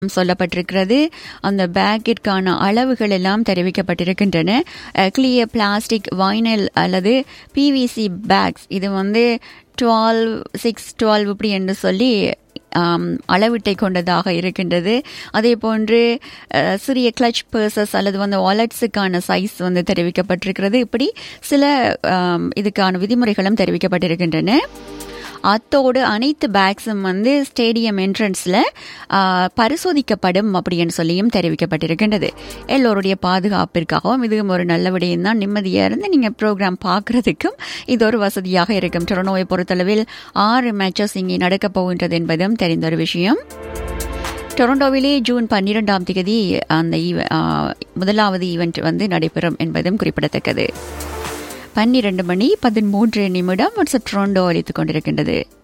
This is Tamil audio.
சொல்லப்பட்டிருக்கிறது அந்த பேக்கிற்கான அளவுகள் எல்லாம் தெரிவிக்கப்பட்டிருக்கின்றன கிளியர் பிளாஸ்டிக் வைனல் அல்லது பிவிசி பேக்ஸ் இது வந்து டுவெல் சிக்ஸ் டுவெல் இப்படி என்று சொல்லி அளவிட்டை கொண்டதாக இருக்கின்றது அதே போன்று சிறிய கிளச் பர்சஸ் அல்லது வந்து வாலெட்ஸுக்கான சைஸ் வந்து தெரிவிக்கப்பட்டிருக்கிறது இப்படி சில இதுக்கான விதிமுறைகளும் தெரிவிக்கப்பட்டிருக்கின்றன அத்தோடு அனைத்து பேக்ஸும் வந்து ஸ்டேடியம் என்ட்ரன்ஸில் பரிசோதிக்கப்படும் அப்படின்னு சொல்லியும் தெரிவிக்கப்பட்டிருக்கின்றது எல்லோருடைய பாதுகாப்பிற்காகவும் இதுவும் ஒரு நல்ல விடயம் தான் நிம்மதியாக இருந்து நீங்கள் ப்ரோக்ராம் பார்க்குறதுக்கும் இது ஒரு வசதியாக இருக்கும் டொரனோவை பொறுத்தளவில் ஆறு மேட்சஸ் இங்கே நடக்கப் போகின்றது என்பதும் தெரிந்த ஒரு விஷயம் டொரண்டோவிலே ஜூன் பன்னிரெண்டாம் தேதி அந்த முதலாவது ஈவெண்ட் வந்து நடைபெறும் என்பதும் குறிப்பிடத்தக்கது பன்னிரண்டு மணி பதிமூன்று நிமிடம் வாட்ஸ்அப் ட்ரோண்டோ அளித்துக் கொண்டிருக்கின்றது